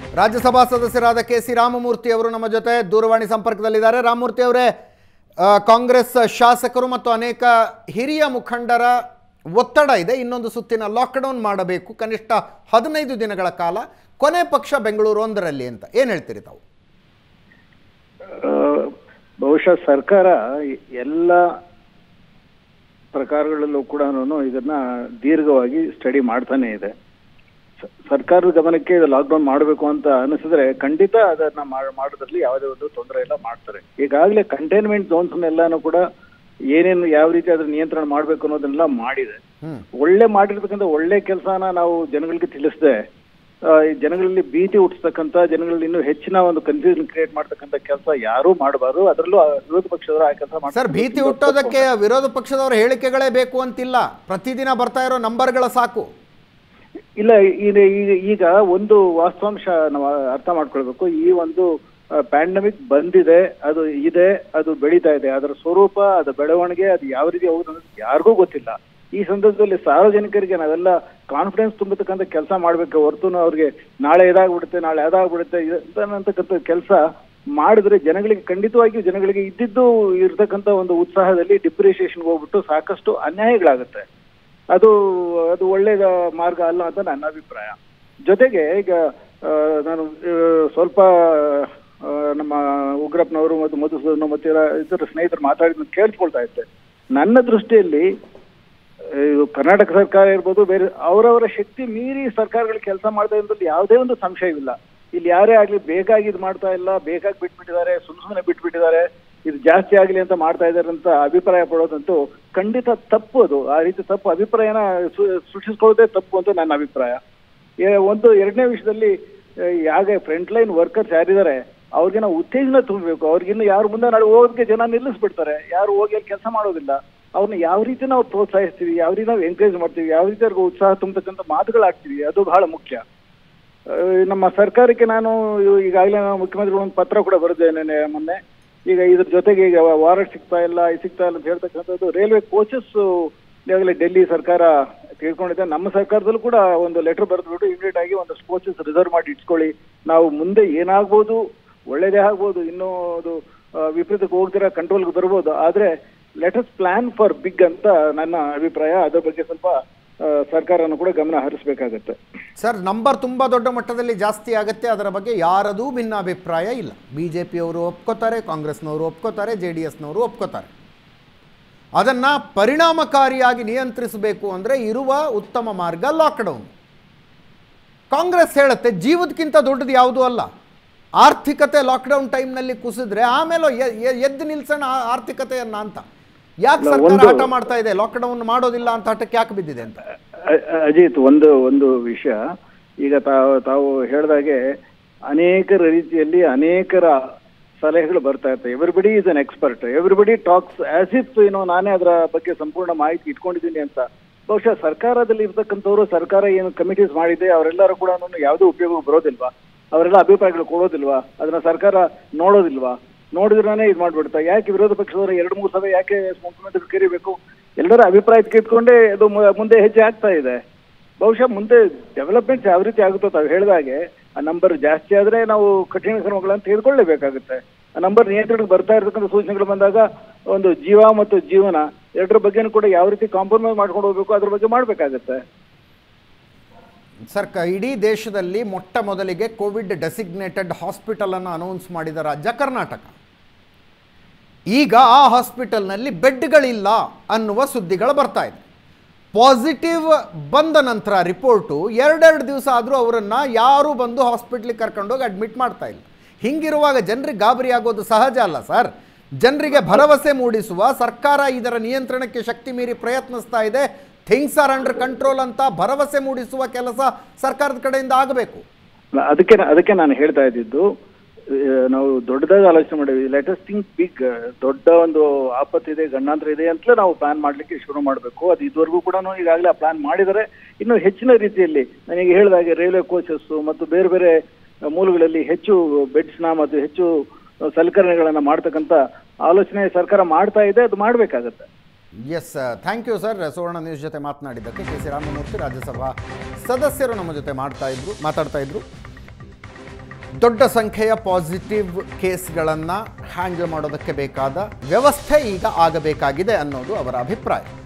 ರಾಜ್ಯಸಭಾ ಸದಸ್ಯರಾದ K C Ramamurthy ಅವರು ನಮ್ಮ ಜೊತೆ ದೂರವಾಣಿ ಸಂಪರ್ಕದಲ್ಲಿದ್ದಾರೆ ರಾಮಮೂರ್ತಿ ಅವರೇ ಆ, ಕಾಂಗ್ರೆಸ್ ಶಾಸಕರು ಮತ್ತು ಅನೇಕ ಹಿರಿಯ ಮುಖಂಡರ ಒತ್ತಡ ಇದೆ ಇನ್ನೊಂದು ಸುತ್ತಿನ ಲಾಕ್ಡೌನ್ ಮಾಡಬೇಕು ಕನಿಷ್ಠ ಹದಿನೈದು ದಿನಗಳ ಕಾಲ ಕೊನೆ ಪಕ್ಷ ಬೆಂಗಳೂರು ಒಂದರಲ್ಲಿ ಅಂತ ಏನು ಹೇಳ್ತೀರಿ ತಾವು ಆ, ಬಹುಶಃ ಸರ್ಕಾರ ಎಲ್ಲ ಪ್ರಕಾರಗಳಲ್ಲೂ ಕೂಡ ಇದನ್ನ ದೀರ್ಘವಾಗಿ ಸ್ಟಡಿ ಮಾಡ್ತಾನೆ ಇದೆ ಸ- ಸರ್ಕಾರದ ಗಮನಕ್ಕೆ ಇದು ಲಾಕ್ಡೌನ್ ಮಾಡಬೇಕು ಅಂತ ಅನಿಸಿದ್ರೆ ಖಂಡಿತ ಅದನ್ನ ಮಾಡ್- ಮಾಡೋದ್ರಲ್ಲಿ ಯಾವುದೇ ಒಂದು ತೊಂದರೆ ಇಲ್ಲ ಮಾಡ್ತಾರೆ ಈಗಾಗಲೇ ಕಂಟೈನ್ಮೆಂಟ್ ಝೋನ್ಸ್ನೆಲ್ಲಾನು ಕೂಡ ಏನೇನು ಯಾವ ರೀತಿ ಅದ್ರ ನಿಯಂತ್ರಣ ಮಾಡಬೇಕು ಅನ್ನೋದನ್ನೆಲ್ಲ ಮಾಡಿದೆ ಹ್ಮ್ ಒಳ್ಳೆ ಮಾಡಿರ್ತಕ್ಕಂಥ ಒಳ್ಳೆ ಕೆಲಸನ ನಾವು ಜನಗಳಿಗೆ ತಿಳಿಸದೆ ಈ ಜನಗಳಲ್ಲಿ ಭೀತಿ ಹುಟ್ಟಿಸ್ತಕ್ಕಂಥ ಜನಗಳಲ್ಲಿ ಇನ್ನೂ ಹೆಚ್ಚಿನ ಒಂದು ಕನ್ಫ್ಯೂಷನ್ ಕ್ರಿಯೇಟ್ ಮಾಡ್ತಕ್ಕಂಥ ಕೆಲಸ ಯಾರೂ ಮಾಡಬಾರ್ದು ಅದರಲ್ಲೂ ಆ ವಿರೋಧ ಪಕ್ಷದವರು ಆ ಕೆಲಸ ಸರ್ ಭೀತಿ ಹುಟ್ಟೋದಕ್ಕೆ ವಿರೋಧ ಪಕ್ಷದವರ ಹೇಳಿಕೆಗಳೇ ಬೇಕು ಅಂತಿಲ್ಲ ಪ್ರತಿದಿನ ಬರ್ತಾ ಇರೋ ನಂಬರ್ಗಳ ಸಾಕು ಇಲ್ಲ ಈಗ ಈಗ- ಈಗ ಒಂದು ವಾಸ್ತವಾಂಶ ನಾವು ಅರ್ಥ ಮಾಡ್ಕೊಳ್ಬೇಕು ಈ ಒಂದು ಪ್ಯಾಂಡಮಿಕ್ ಬಂದಿದೆ ಅದು ಇದೆ ಅದು ಬೆಳೀತಾ ಇದೆ ಅದರ ಸ್ವರೂಪ ಅದರ ಬೆಳವಣಿಗೆ ಅದು ಯಾವ ರೀತಿ ಹೋಗುದು ಅನ್ನೋದು ಯಾರಿಗೂ ಗೊತ್ತಿಲ್ಲ ಈ ಸಂದರ್ಭದಲ್ಲಿ ಸಾರ್ವಜನಿಕರಿಗೆ ನಾವೆಲ್ಲ ಕಾನ್ಫಿಡೆನ್ಸ್ ತುಂಬತಕ್ಕಂಥ ಕೆಲಸ ಮಾಡ್ಬೇಕು ಹೊರತು ಅವ್ರಿಗೆ ನಾಳೆ ಇದಾಗ್ಬಿಡುತ್ತೆ ನಾಳೆ ಅದಾಗ್ಬಿಡುತ್ತೆ ಅಂತಕ್ಕಂಥ ಕೆಲಸ ಮಾಡಿದ್ರೆ ಜನಗಳಿಗೆ ಖಂಡಿತವಾಗಿಯೂ ಜನಗಳಿಗೆ ಇದ್ದಿದ್ದು ಇರ್ತಕ್ಕಂಥ ಒಂದು ಉತ್ಸಾಹದಲ್ಲಿ ಡಿಪ್ರಿಸಿಯೇಷನ್ಗೆ ಹೋಗ್ಬಿಟ್ಟು ಸಾಕಷ್ಟು ಅನ್ಯಾಯಗಳಾಗುತ್ತೆ ಅದು ಅದು ಒಳ್ಳೆಯ ಮಾರ್ಗ ಅಲ್ಲ ಅಂತ ನನ್ನ ಅಭಿಪ್ರಾಯ ಜೊತೆಗೆ ಈಗ ಆ, ನಾನು ಆ, ಸ್ವಲ್ಪ ಆ, ನಮ್ಮ ಉಗ್ರಪ್ಪನವರು ಮತ್ತು ಮಧುಸೂದನ್ ಮತ್ತೆ ಇರ- ಇತರ ಸ್ನೇಹಿತರು ಮಾತಾಡಿದ ಕೇಳಿಸ್ಕೊಳ್ತಾ ಇದ್ದೆ ನನ್ನ ದೃಷ್ಟಿಯಲ್ಲಿ ಆ, ಇದು ಕರ್ನಾಟಕ ಸರ್ಕಾರ ಇರ್ಬೋದು ಬೇರೆ ಅವರವರ ಶಕ್ತಿ ಮೀರಿ ಸರ್ಕಾರಗಳು ಕೆಲಸ ಮಾಡ್ತಾ ಇದ್ರಲ್ಲಿ ಯಾವುದೇ ಒಂದು ಸಂಶಯವಿಲ್ಲ ಇಲ್ಲಿ ಯಾರೇ ಆಗ್ಲಿ ಬೇಕಾಗಿ ಇದು ಮಾಡ್ತಾ ಇಲ್ಲ ಬೇಕಾಗಿ ಬಿಟ್ಬಿಟ್ಟಿದ್ದಾರೆ ಸುಮ್ ಸುಮ್ಮನೆ ಬಿಟ್ಬಿಟ್ಟಿದ್ದಾರೆ ಇದು ಜಾಸ್ತಿ ಆಗಲಿ ಅಂತ ಮಾಡ್ತಾ ಇದ್ದಾರೆ ಅಂತ ಅಭಿಪ್ರಾಯ ಪಡೋದಂತೂ ಖಂಡಿತ ತಪ್ಪು ಅದು ಆ ರೀತಿ ತಪ್ಪು ಅಭಿಪ್ರಾಯನ ಸೃ- ಸೃಷ್ಟಿಸ್ಕೊಳ್ಳೋದೇ ತಪ್ಪು ಅಂತ ನನ್ನ ಅಭಿಪ್ರಾಯ ಏ- ಒಂದು ಎರಡನೇ ವಿಷಯದಲ್ಲಿ ಆ, ಯಾಗ ಫ್ರಂಟ್ ಲೈನ್ ವರ್ಕರ್ಸ್ ಯಾರಿದ್ದಾರೆ ಅವ್ರಿಗೆ ನಾವು ಉತ್ತೇಜನ ತುಂಬಬೇಕು ಅವ್ರಿಗಿನ್ನು ಯಾರು ಮುಂದೆ ನಾಳೆ ಹೋಗೋದಕ್ಕೆ ಜನ ನಿಲ್ಲಿಸ್ಬಿಡ್ತಾರೆ ಯಾರು ಹೋಗಿ ಅಲ್ಲಿ ಕೆಲಸ ಮಾಡೋದಿಲ್ಲ ಅವ್ರನ್ನ ಯಾವ ರೀತಿ ನಾವು ಪ್ರೋತ್ಸಾಹಿಸ್ತೀವಿ ಯಾವ ರೀತಿ ನಾವು ಎಂಕರೇಜ್ ಮಾಡ್ತೀವಿ ಯಾವ ರೀತಿ ಅವ್ರಿಗೆ ಉತ್ಸಾಹ ತುಂಬತಕ್ಕಂಥ ಮಾತುಗಳಾಗ್ತೀವಿ ಅದು ಬಹಳ ಮುಖ್ಯ ಆ, ನಮ್ಮ ಸರ್ಕಾರಕ್ಕೆ ನಾನು ಇವ್- ಈಗಾಗಲೇ ನಾನು ಮುಖ್ಯಮಂತ್ರಿಗಳು ಒಂದು ಪತ್ರ ಕೂಡ ಬರೆದಿದ್ದೇನೆ ಮೊನ್ನೆ ಈಗ ಇದ್ರ ಜೊತೆಗೆ ಈಗ ವಾರಂಟ್ ಸಿಗ್ತಾ ಇಲ್ಲ ಇದು ಸಿಗ್ತಾ ಇಲ್ಲ ಅಂತ ಹೇಳ್ತಕ್ಕಂಥದ್ದು ರೈಲ್ವೆ ಕೋಚಸ್ ಈಗಾಗಲೇ ಡೆಲ್ಲಿ ಸರ್ಕಾರ ತಿಳ್ಕೊಂಡಿದೆ ನಮ್ಮ ಸರ್ಕಾರದಲ್ಲೂ ಕೂಡ ಒಂದು ಲೆಟರ್ ಬರೆದ್ಬಿಟ್ಟು ಇಮಿಡಿಯೇಟ್ ಆಗಿ ಒಂದಷ್ಟು ಕೋಚಸ್ ರಿಸರ್ವ್ ಮಾಡಿ ಇಟ್ಕೊಳ್ಳಿ ನಾವು ಮುಂದೆ ಏನಾಗ್ಬೋದು ಒಳ್ಳೇದೇ ಆಗ್ಬೋದು ಇನ್ನೂ ಅದು ಆ, ವಿಪರೀತಕ್ಕೆ ಹೋಗ್ದಿರ ಕಂಟ್ರೋಲ್ಗೆ ಬರ್ಬೋದು ಆದ್ರೆ ಲೆಟಸ್ ಪ್ಲಾನ್ ಫಾರ್ ಬಿಗ್ ಅಂತ ನನ್ನ ಅಭಿಪ್ರಾಯ ಅದ್ರ ಬಗ್ಗೆ ಸ್ವಲ್ಪ ಆ, ಸರ್ಕಾರನು ಕೂಡ ಗಮನ ಹರಿಸಬೇಕಾಗತ್ತೆ ಸರ್ ನಂಬರ್ ತುಂಬ ದೊಡ್ಡ ಮಟ್ಟದಲ್ಲಿ ಜಾಸ್ತಿ ಆಗುತ್ತೆ ಅದರ ಬಗ್ಗೆ ಯಾರದೂ ಭಿನ್ನಾಭಿಪ್ರಾಯ ಇಲ್ಲ ಬಿ ಜೆ ಪಿಯವರು ಒಪ್ಕೋತಾರೆ ಕಾಂಗ್ರೆಸ್ನವರು ಒಪ್ಕೋತಾರೆ ಜೆ ಡಿ ಎಸ್ನವರು ಒಪ್ಕೋತಾರೆ ಅದನ್ನು ಪರಿಣಾಮಕಾರಿಯಾಗಿ ನಿಯಂತ್ರಿಸಬೇಕು ಅಂದರೆ ಇರುವ ಉತ್ತಮ ಮಾರ್ಗ ಲಾಕ್ಡೌನ್ ಕಾಂಗ್ರೆಸ್ ಹೇಳುತ್ತೆ ಜೀವದಕ್ಕಿಂತ ದೊಡ್ಡದು ಯಾವುದೂ ಅಲ್ಲ ಆರ್ಥಿಕತೆ ಲಾಕ್ಡೌನ್ ಟೈಮ್ನಲ್ಲಿ ಕುಸಿದ್ರೆ ಆಮೇಲೆ ಎ- ಎ- ಎದ್ದು ನಿಲ್ಸೋಣ ಆ ಆರ್ಥಿಕತೆಯನ್ನ ಅಂತ ಯಾಕೆ ಇಲ್ಲ, ಸರ್ಕಾರ ಒಂದು- ಹಠ ಮಾಡ್ತಾ ಇದೆ ಲಾಕ್ಡೌನ್ ಮಾಡೋದಿಲ್ಲ ಅಂತ ಹಠಕ್ಕೆ ಯಾಕೆ ಬಿದ್ದಿದೆ ಅಂತ ಅ- ಅಜಿತ್ ಒಂದು ಒಂದು ವಿಷಯ ಈಗ ತಾವು ತಾವು ಹೇಳ್ದಾಗೆ ಅನೇಕರ ರೀತಿಯಲ್ಲಿ ಅನೇಕರ ಸಲಹೆಗಳು ಬರ್ತಾ ಇರ್ತವೆ everybody is an expert everybody talks as if ಏನೋ ನಾನೇ ಅದರ ಬಗ್ಗೆ ಸಂಪೂರ್ಣ ಮಾಹಿತಿ ಇಟ್ಕೊಂಡಿದ್ದೀನಿ ಅಂತ ಬಹುಶಃ ಸರ್ಕಾರದಲ್ಲಿ ಇರ್ತಕ್ಕಂಥವ್ರು ಸರ್ಕಾರ ಏನು ಕಮಿಟೀಸ್ ಮಾಡಿದೆ ಅವರೆಲ್ಲರೂ ಕೂಡ ಯಾವುದೂ ಉಪಯೋಗ ಬರೋದಿಲ್ವಾ ಅವರೆಲ್ಲ ಅಭಿಪ್ರಾಯಗಳು ಕೊಡೋದಿಲ್ವಾ ಅದನ್ನ ಸರ್ಕಾರ ನೋಡೋದಿಲ್ವಾ ನೋಡಿದ್ರೇ ಇದು ಮಾಡ್ಬಿಡ್ತಾ ಯಾಕೆ ವಿರೋಧ ಪಕ್ಷದವರು ಎರಡು ಮೂರು ಸಭೆ ಯಾಕೆ ಮುಖ್ಯಮಂತ್ರಿ ಕರಿಬೇಕು ಎಲ್ಲರ ಅಭಿಪ್ರಾಯ ಕಿತ್ಕೊಂಡೇ ಅದು ಮು- ಮುಂದೆ ಹೆಜ್ಜೆ ಆಗ್ತಾ ಇದೆ ಬಹುಶಃ ಮುಂದೆ ಡೆವಲಪ್ಮೆಂಟ್ ಯಾವ ರೀತಿ ಆಗುತ್ತೋ ತಾವು ಹೇಳಿದಾಗೆ ಆ ನಂಬರ್ ಜಾಸ್ತಿ ಆದ್ರೆ ನಾವು ಕಠಿಣ ಕ್ರಮಗಳನ್ನು ತೆಗೆದುಕೊಳ್ಳಲೇಬೇಕಾಗುತ್ತೆ ಆ ನಂಬರ್ ನಿಯಂತ್ರಣಕ್ಕೆ ಬರ್ತಾ ಇರತಕ್ಕಂಥ ಸೂಚನೆಗಳು ಬಂದಾಗ ಒಂದು ಜೀವ ಮತ್ತು ಜೀವನ ಎರಡರ ಬಗ್ಗೆನೂ ಕೂಡ ಯಾವ ರೀತಿ ಕಾಂಪ್ರಮೈಸ್ ಮಾಡ್ಕೊಂಡು ಹೋಗ್ಬೇಕು ಅದ್ರ ಬಗ್ಗೆ ಮಾಡ್ಬೇಕಾಗತ್ತೆ ಸರ್ ಕ ಇಡೀ ದೇಶದಲ್ಲಿ ಮೊಟ್ಟ ಮೊದಲಿಗೆ ಕೋವಿಡ್ ಡೆಸಿಗ್ನೇಟೆಡ್ ಹಾಸ್ಪಿಟಲನ್ನು ಅನೌನ್ಸ್ ಮಾಡಿದ ರಾಜ್ಯ ಕರ್ನಾಟಕ ಈಗ ಆ ಹಾಸ್ಪಿಟಲ್ನಲ್ಲಿ ಬೆಡ್ಗಳಿಲ್ಲ ಅನ್ನುವ ಸುದ್ದಿಗಳು ಬರ್ತಾ ಇದೆ ಪಾಸಿಟಿವ್ ಬಂದ ನಂತರ ರಿಪೋರ್ಟು ಎರಡೆರಡು ದಿವಸ ಆದರೂ ಅವರನ್ನು ಯಾರೂ ಬಂದು ಹಾಸ್ಪಿಟ್ಲಿಗೆ ಕರ್ಕೊಂಡೋಗಿ ಅಡ್ಮಿಟ್ ಮಾಡ್ತಾ ಇಲ್ಲ ಹಿಂಗಿರುವಾಗ ಜನರಿಗೆ ಗಾಬರಿ ಆಗೋದು ಸಹಜ ಅಲ್ಲ ಸರ್ ಜನರಿಗೆ ಭರವಸೆ ಮೂಡಿಸುವ ಸರ್ಕಾರ ಇದರ ನಿಯಂತ್ರಣಕ್ಕೆ ಶಕ್ತಿ ಮೀರಿ ಪ್ರಯತ್ನಿಸ್ತಾ ಇದೆ ಥಿಂಗ್ಸ್ ಆರ್ ಅಂಡರ್ ಕಂಟ್ರೋಲ್ ಅಂತ ಭರವಸೆ ಮೂಡಿಸುವ ಕೆಲಸ ಸರ್ಕಾರದ ಕಡೆಯಿಂದ ಆಗಬೇಕು ಅದಕ್ಕೆ ಅದಕ್ಕೆ ನಾನು ಹೇಳ್ತಾ ಇದ್ದಿದ್ದು ಆ, ನಾವು ದೊಡ್ಡದಾಗಿ ಆಲೋಚನೆ ಮಾಡಿದ್ವಿ ಲೆಟಸ್ ಥಿಂಕ್ ಬಿಗ್ ದೊಡ್ಡ ಒಂದು ಆಪತ್ತಿದೆ ಗಂಡಾಂತರ ಇದೆ ಅಂತಲೇ ನಾವು ಪ್ಲಾನ್ ಮಾಡ್ಲಿಕ್ಕೆ ಶುರು ಮಾಡಬೇಕು ಅದು ಇದುವರೆಗೂ ಕೂಡ ಈಗಾಗಲೇ ಆ ಪ್ಲಾನ್ ಮಾಡಿದರೆ ಇನ್ನು ಹೆಚ್ಚಿನ ರೀತಿಯಲ್ಲಿ ನನಗೆ ಹೇಳಿದಾಗೆ ರೈಲ್ವೆ ಕೋಚಸ್ ಮತ್ತು ಬೇರೆ ಬೇರೆ ಮೂಲಗಳಲ್ಲಿ ಹೆಚ್ಚು ಬೆಡ್ಸ್ನ ಮತ್ತು ಹೆಚ್ಚು ಸಲಕರಣೆಗಳನ್ನ ಮಾಡ್ತಕ್ಕಂಥ ಆಲೋಚನೆ ಸರ್ಕಾರ ಮಾಡ್ತಾ ಇದೆ ಅದು ಮಾಡಬೇಕಾಗತ್ತೆ yes thank you sir Suvarna news ಜೊತೆ ಮಾತನಾಡಿದ್ದಕ್ಕೆ ಕೆ ಸಿ ರಾಮಮೂರ್ತಿ ರಾಜ್ಯಸಭಾ ಸದಸ್ಯರು ನಮ್ಮ ಜೊತೆ ಮಾಡ್ತಾ ಇದ್ರು ಮಾತಾಡ್ತಾ ಇದ್ರು ದೊಡ್ಡ ಸಂಖ್ಯೆಯ ಪಾಸಿಟಿವ್ ಕೇಸ್ಗಳನ್ನು ಹ್ಯಾಂಡಲ್ ಮಾಡೋದಕ್ಕೆ ಬೇಕಾದ ವ್ಯವಸ್ಥೆ ಈಗ ಆಗಬೇಕಾಗಿದೆ ಅನ್ನೋದು ಅವರ ಅಭಿಪ್ರಾಯ